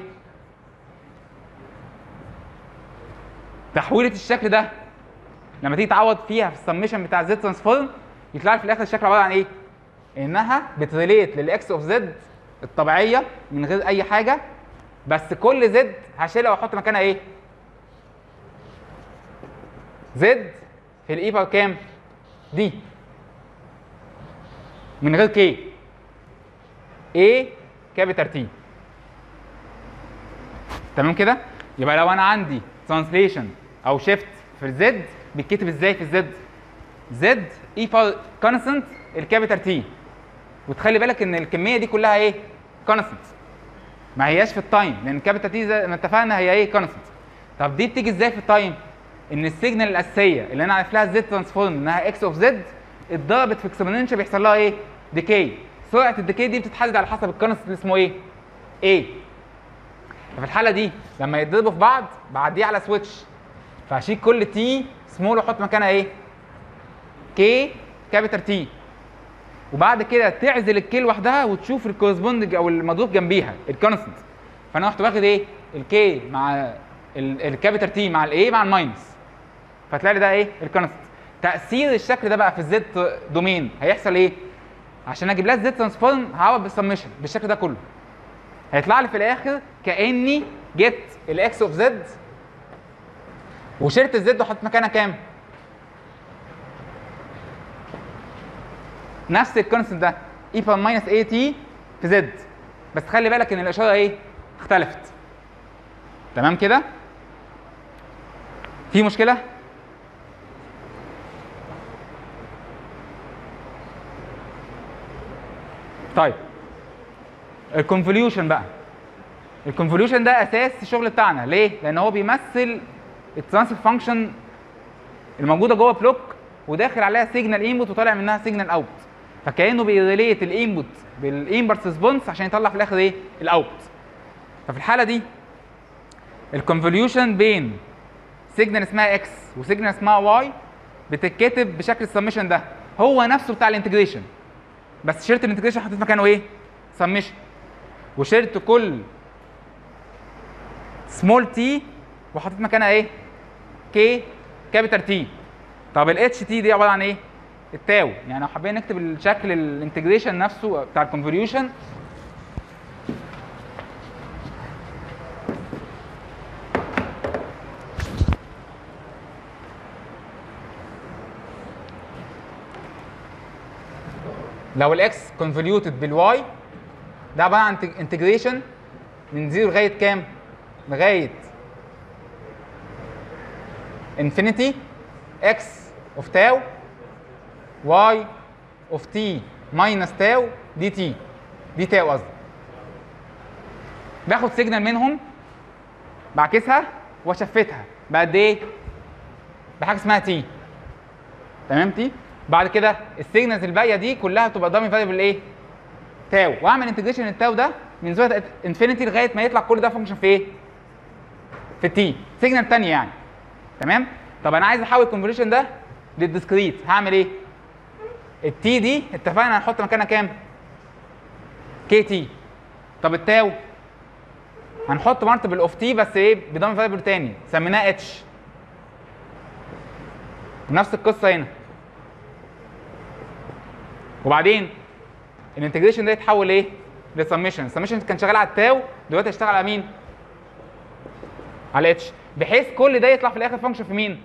تحويله الشكل ده لما تيجي تعوض فيها في السميشن بتاع زد ترانسفورم يطلع لي في الاخر الشكل عباره عن ايه انها بتريليت للاكس اوف زد الطبيعيه من غير اي حاجه بس كل زد هشيلها واحط مكانها ايه زد في الاي باور كام دي من غير كي ايه كابيتال تي تمام كده يبقى لو انا عندي ترانسليشن او شيفت في الزد بيتكتب ازاي في الزد زد اي باور كونستنت الكابيتال تي وتخلي بالك ان الكميه دي كلها ايه كونستنت ما هياش في التايم لان الكابيتال تي زي ما اتفقنا هي ايه كونستنت طب دي بتيجي ازاي في التايم ان السيجنال الاساسيه اللي انا عارف لها زد ترانسفورم انها اكس اوف زد اتضربت في اكسبوننشال بيحصل لها ايه ديكي سرعه الديكي دي بتتحدد على حسب الكونستنت اللي اسمه ايه ايه ففي الحاله دي لما يتضربوا في بعض بعديه على سويتش فهشيل كل تي سمول واحط مكانها ايه كي كابيتال تي وبعد كده تعزل الكي لوحدها وتشوف الكورسبوندنج او المضروب جنبيها الكونستنت فانا رحت واخد ايه الكي مع الكابيتال تي مع الايه مع الماينس فتلاقي لي ده ايه الكونستنت تاثير الشكل ده بقى في الزد دومين هيحصل ايه عشان اجيب لها الزد ترانسفورم هعوض بالسمشن بالشكل ده كله هيطلع لي في الاخر كاني جبت الاكس اوف زد وشلت الزد وحطيت مكانها كام نفس الكونستنت ده اي باور ماينس اي تي في زد بس خلي بالك ان الاشاره ايه اختلفت تمام كده في مشكله طيب الكونفوليوشن بقى الكونفوليوشن ده اساس الشغل بتاعنا ليه لان هو بيمثل الترانسفير فانكشن الموجوده جوه بلوك وداخل عليها سيجنال انبوت وطالع منها سيجنال اوت فكانه بيريليت الانبوت بالانبرس ريسبونس عشان يطلع في الاخر ايه الاوت ففي الحاله دي الكونفوليوشن بين سيجنال اسمها اكس وسيجنال اسمها واي بتتكتب بشكل السمشن ده هو نفسه بتاع الانتجريشن بس شلت الانتجريشن حطيت مكانه ايه سمشن وشلت كل سمول تي وحطيت مكانها ايه كي كابيتال تي طب الاتش تي دي عباره عن ايه التاو يعني لو حابين نكتب الشكل الانتجريشن نفسه بتاع الكونفوليوشن لو الاكس كونفوليوتد بالواي ده عباره عن انتجريشن من زيرو لغايه كام؟ لغايه انفينيتي اكس اوف تاو واي اوف تي ماينس تاو دي تي دي تاو قصدي باخد سيجنال منهم بعكسها واشفتها بقد ايه؟ بحاجه اسمها تي تمام تي بعد كده السيجنالز الباقيه دي كلها بتبقى ضامن فاريبل ايه؟ تاو واعمل انتجريشن التاو ده من زاويه انفينيتي لغايه ما يطلع كل ده فانكشن في ايه؟ في التي سيجنال ثانيه يعني تمام؟ طب انا عايز احول الكونفوليوشن ده للديسكريت هعمل ايه؟ التي دي اتفقنا هنحط مكانها كام؟ كي تي طب التاو هنحط مالتيبل اوف تي بس ايه بضم فاريبل تاني سميناه اتش نفس القصه هنا وبعدين الانتجريشن ده يتحول ايه؟ لسميشن السميشن كان شغال على التاو دلوقتي هيشتغل على مين؟ على اتش بحيث كل ده يطلع في الاخر فانكشن في مين؟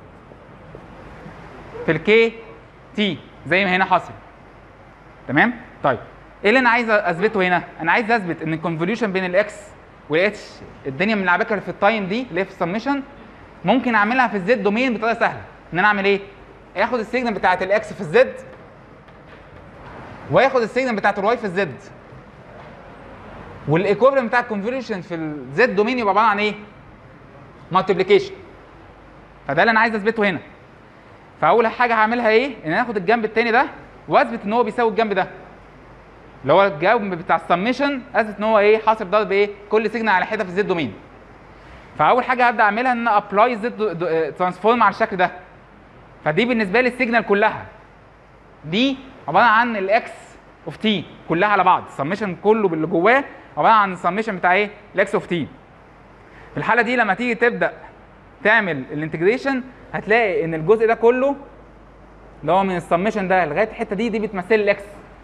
في الكي تي زي ما هنا حصل تمام؟ طيب ايه اللي انا عايز اثبته هنا؟ انا عايز اثبت ان الكونفوليوشن بين الاكس والاتش الدنيا من العباكه اللي في التايم دي اللي هي في السميشن ممكن اعملها في الزد دومين بطريقه سهله ان انا اعمل ايه؟ اخد السيجنال بتاعت الاكس في الزد واخد السيجنال بتاعت الواي في الزد والايكوفلنت بتاع الكونفوليوشن في الزد دومين يبقى عباره عن ايه؟ مالتيبليكيشن فده اللي انا عايز اثبته هنا فاول حاجه هعملها ايه؟ ان انا اخد الجنب الثاني ده واثبت ان هو بيساوي الجنب ده اللي هو الجنب بتاع السميشن اثبت ان هو ايه حاصل ضرب ايه كل سيجنال على حته في الزد دومين فاول حاجه هبدا اعملها ان انا ابلاي زد ترانسفورم على الشكل ده فدي بالنسبه لي السيجنال كلها دي عباره عن الاكس اوف تي كلها على بعض السميشن كله باللي جواه عباره عن السميشن بتاع ايه الاكس اوف تي في الحاله دي لما تيجي تبدا تعمل الانتجريشن هتلاقي ان الجزء ده كله اللي هو من السميشن ده لغايه الحته دي دي بتمثل الاكس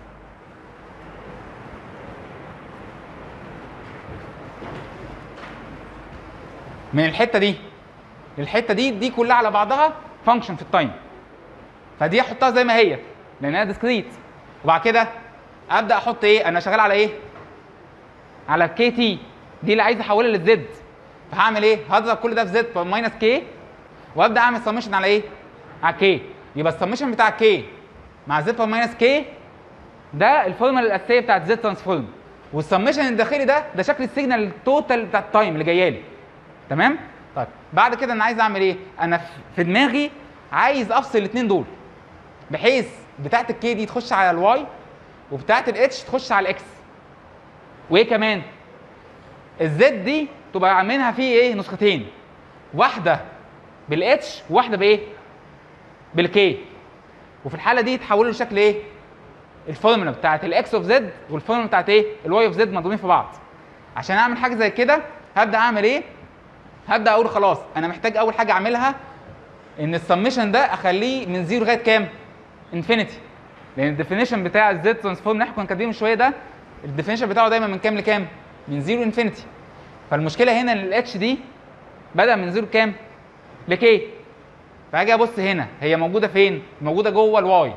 من الحته دي للحته دي دي كلها على بعضها فانكشن في التايم فدي احطها زي ما هي لانها ديسكريت وبعد كده ابدا احط ايه انا شغال على ايه على كي تي دي اللي عايز احولها للزد فهعمل ايه هضرب كل ده في زد ماينس كي وابدا اعمل سمشن على ايه على كي يبقى السمشن بتاع كي مع زد ماينس كي ده الفورمولا الاساسيه بتاعت زد ترانسفورم والسمشن الداخلي ده ده شكل السيجنال التوتال بتاع التايم اللي جايه لي تمام طيب بعد كده انا عايز اعمل ايه انا في دماغي عايز افصل الاثنين دول بحيث بتاعت الكي دي تخش على الواي وبتاعت الاتش تخش على الاكس وايه كمان الزد دي تبقى عاملينها فيه ايه نسختين واحده بالاتش وواحده بايه بالكي وفي الحاله دي يتحولوا لشكل ايه الفورمولا بتاعت الاكس اوف زد والفورمولا بتاعت ايه الواي اوف زد مضروبين في بعض عشان اعمل حاجه زي كده هبدا اعمل ايه هبدا اقول خلاص انا محتاج اول حاجه اعملها ان السمشن ده اخليه من زيرو لغايه كام انفينيتي لان الديفينيشن بتاع الزد ترانسفورم اللي احنا كنا كاتبينه من شويه ده الديفينيشن بتاعه دايما من كام لكام من زيرو انفينيتي فالمشكله هنا ان الاتش دي بدا من زيرو كام لكي فاجي ابص هنا هي موجوده فين موجوده جوه الواي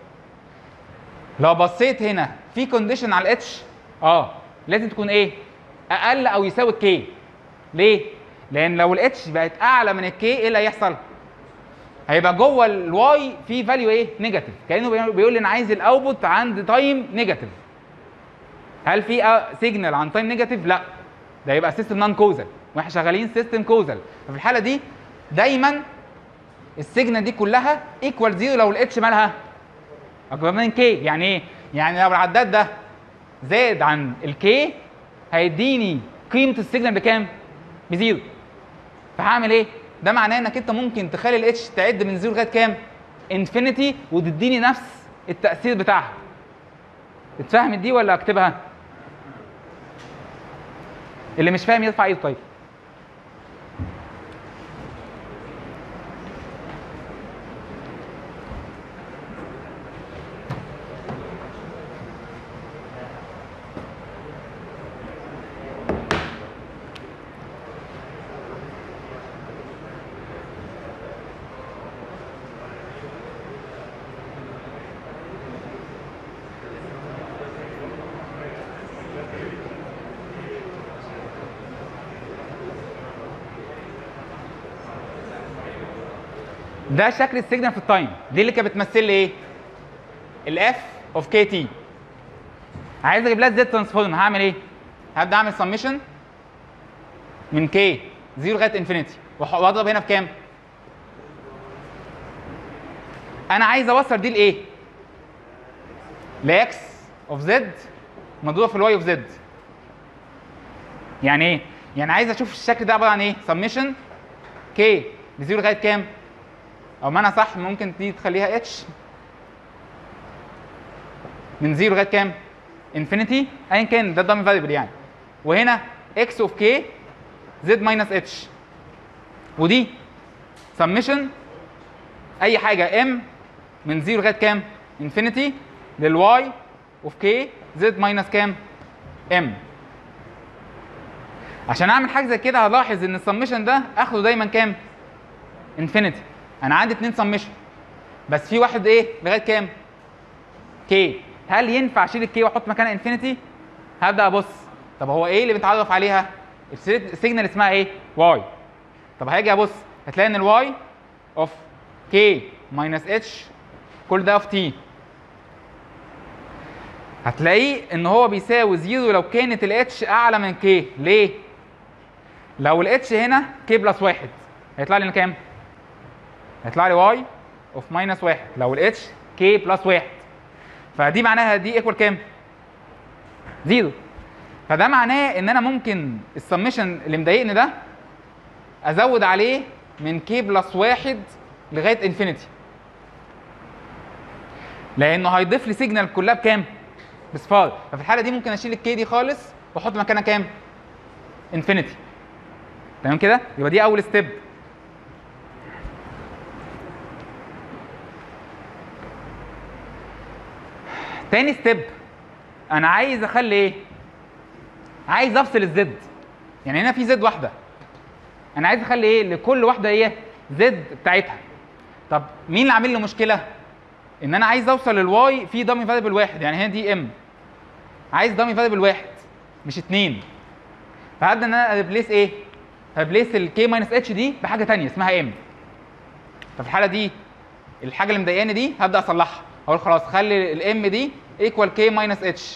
لو بصيت هنا في كونديشن على الاتش اه لازم تكون ايه اقل او يساوي الكي ليه لان لو الاتش بقت اعلى من الكي ايه اللي هيحصل هيبقى جوه الواي في فاليو ايه نيجاتيف كانه بيقول لي انا عايز الاوتبوت عند تايم نيجاتيف هل في سيجنال عن تايم نيجاتيف لا ده يبقى سيستم نون كوزال واحنا شغالين سيستم كوزال ففي الحاله دي دايما السيجنال دي كلها ايكوال زيرو لو الاتش مالها اكبر من كي يعني ايه يعني لو العداد ده زاد عن الكي هيديني قيمه السيجنال بكام بزيرو فهعمل ايه ده معناه انك انت ممكن تخلي الاتش تعد من زيرو لغايه كام انفينيتي وتديني نفس التاثير بتاعها اتفهمت دي ولا اكتبها اللي مش فاهم يرفع ايده طيب ده شكل السيجنال في التايم دي اللي كانت بتمثل لي ايه الاف اوف كي تي عايز اجيب لها الزد ترانسفورم هعمل ايه هبدا اعمل سمشن من كي 0 لغايه انفينيتي واضرب هنا بكام انا عايز اوصل دي لايه لاكس اوف زد مضروبه في الواي اوف زد يعني ايه يعني عايز اشوف الشكل ده عباره عن ايه سمشن كي بزيرو لغايه كام او ما انا صح ممكن دي تخليها اتش من زيرو لغايه كام انفينيتي ايا كان ده الدامي فاريبل يعني وهنا اكس اوف كي زد ماينس اتش ودي سمشن اي حاجه ام من زيرو لغايه كام انفينيتي للواي اوف كي زد ماينس كام ام عشان اعمل حاجه زي كده هلاحظ ان السمشن ده اخده دايما كام انفينيتي انا عندي اتنين سمشن بس في واحد ايه لغايه كام كي هل ينفع اشيل الكي واحط مكانها انفينيتي هبدا ابص طب هو ايه اللي بنتعرف عليها السيجنال اسمها ايه واي طب هاجي ابص هتلاقي ان الواي اوف كي ماينس اتش كل ده اوف تي هتلاقيه ان هو بيساوي زيرو لو كانت الاتش اعلى من كي ليه لو الاتش هنا كي بلس واحد هيطلع لي كام هيطلع لي واي اوف ماينس واحد لو الاتش كي بلس واحد فدي معناها دي ايكوال كام زيرو فده معناه ان انا ممكن السمشن اللي مضايقني ده ازود عليه من كي بلس واحد لغايه انفينيتي لانه هيضيف لي سيجنال كلها بكام بصفار ففي الحاله دي ممكن اشيل الكي دي خالص واحط مكانها كام انفينيتي تمام كده يبقى دي اول ستيب تاني ستيب انا عايز اخلي ايه عايز افصل الزد يعني هنا في زد واحده انا عايز اخلي ايه لكل واحده ايه زد بتاعتها طب مين اللي عامل لي مشكله ان انا عايز اوصل للواي في دامي فاريبل واحد يعني هنا دي ام عايز دامي فاريبل واحد مش اتنين فهبدا ان انا اريبليس ايه هريبليس الكي ماينس اتش دي بحاجه ثانيه اسمها ام ففي الحاله دي الحاجه اللي مضايقاني دي هبدا اصلحها اقول خلاص خلي الام دي ايكوال كي ماينس اتش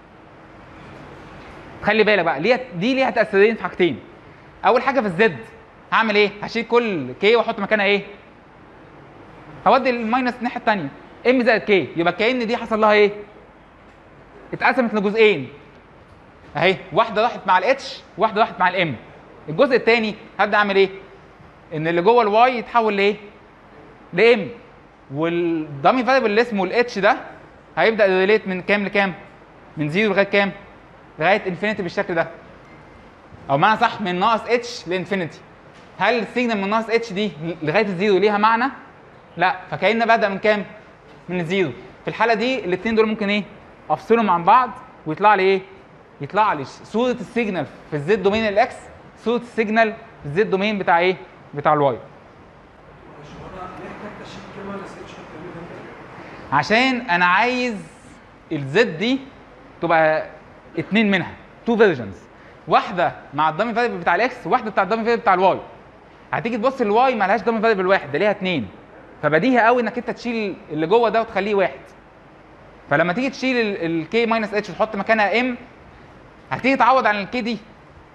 خلي بالك بقى ليها دي ليها تاثيرين في حاجتين اول حاجه في الزد هعمل ايه هشيل كل كي واحط مكانها ايه هودي الماينس الناحيه الثانيه ام زائد كي يبقى كان دي حصل لها ايه اتقسمت لجزئين اهي واحده راحت مع الاتش واحده راحت مع الام الجزء الثاني هبدا اعمل ايه ان اللي جوه الواي يتحول لايه لام والدامي فاريبل اللي اسمه الاتش ده هيبدا يريليت من كام لكام من زيرو لغايه كام لغايه انفينيتي بالشكل ده او معنى صح من ناقص اتش لانفينيتي هل السيجنال من ناقص اتش دي لغايه الزيرو ليها معنى لا فكأن بدا من كام من الزيرو في الحاله دي الاثنين دول ممكن ايه افصلهم عن بعض ويطلع لي ايه يطلع لي صوره السيجنال في الزد دومين الاكس صوره السيجنال في الزد دومين بتاع ايه بتاع الواي مش هو انا ليه احتاج اشيل كلمه بس اتش عشان انا عايز الزد دي تبقى اتنين منها تو فيرجنز واحده مع الدامي فاريبل بتاع الاكس وواحده بتاع الدامي فاريبل بتاع الواي هتيجي تبص الواي ما لهاش دامي فاريبل واحد ده ليها اتنين فبديهي قوي انك انت تشيل اللي جوه ده وتخليه واحد فلما تيجي تشيل الكي ماينس اتش وتحط مكانها ام هتيجي تعوض عن الكي دي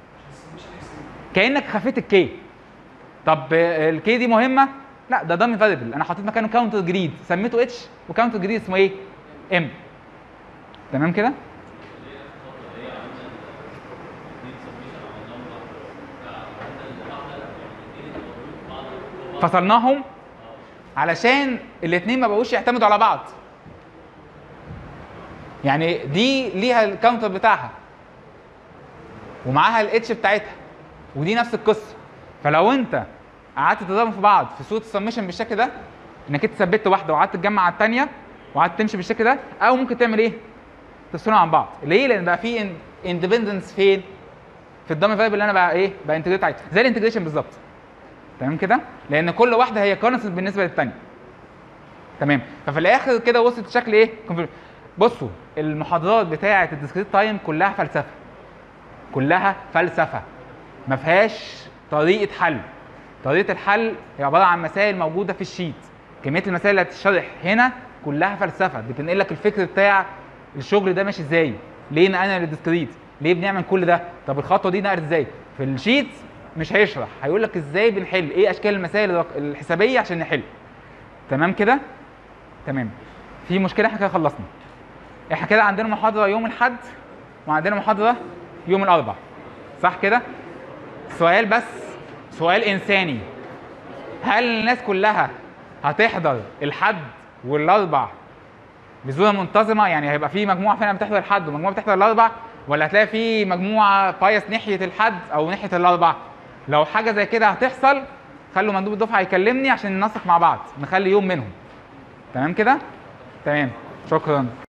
كانك خفيت الكي طب الكي دي مهمه لا ده دامي فاريبل انا حطيت مكانه كاونتر جريد سميته اتش وكاونتر جريد اسمه ايه ام تمام كده فصلناهم علشان الاثنين ما بقوش يعتمدوا على بعض يعني دي ليها الكاونتر بتاعها ومعاها الاتش بتاعتها ودي نفس القصه فلو انت قعدت تضربهم في بعض في صوره السمشن بالشكل ده انك انت ثبت واحده وقعدت تجمع على الثانيه وقعدت تمشي بالشكل ده او ممكن تعمل ايه؟ تفصلهم عن بعض ليه؟ لان بقى في اندبندنس فين؟ في الدامي فاريبل اللي انا بقى ايه؟ بقى انتجريت عليه زي الانتجريشن بالظبط تمام كده؟ لان كل واحده هي كونستنت بالنسبه للثانيه تمام ففي الاخر كده وصلت شكل ايه؟ conversion. بصوا المحاضرات بتاعه الديسكريت تايم كلها فلسفه كلها فلسفه ما فيهاش طريقه حل طريقه الحل هي عباره عن مسائل موجوده في الشيت كميه المسائل اللي هتشرح هنا كلها فلسفه بتنقل لك الفكر بتاع الشغل ده ماشي ازاي ليه نقلنا للديسكريت ليه بنعمل كل ده طب الخطوه دي نقلت ازاي في الشيت مش هيشرح هيقول لك ازاي بنحل ايه اشكال المسائل الرق- الحسابيه عشان نحل تمام كده تمام في مشكله احنا كده خلصنا احنا كده عندنا محاضره يوم الاحد وعندنا محاضره يوم الاربعاء صح كده سؤال بس سؤال انساني هل الناس كلها هتحضر الحد والاربع بصوره منتظمه يعني هيبقى في مجموعه فينا بتحضر الحد ومجموعه بتحضر الاربع ولا هتلاقي في مجموعه بايس ناحيه الحد او ناحيه الاربع لو حاجه زي كده هتحصل خلوا مندوب الدفعه يكلمني عشان ننسق مع بعض نخلي يوم منهم تمام كده تمام شكرا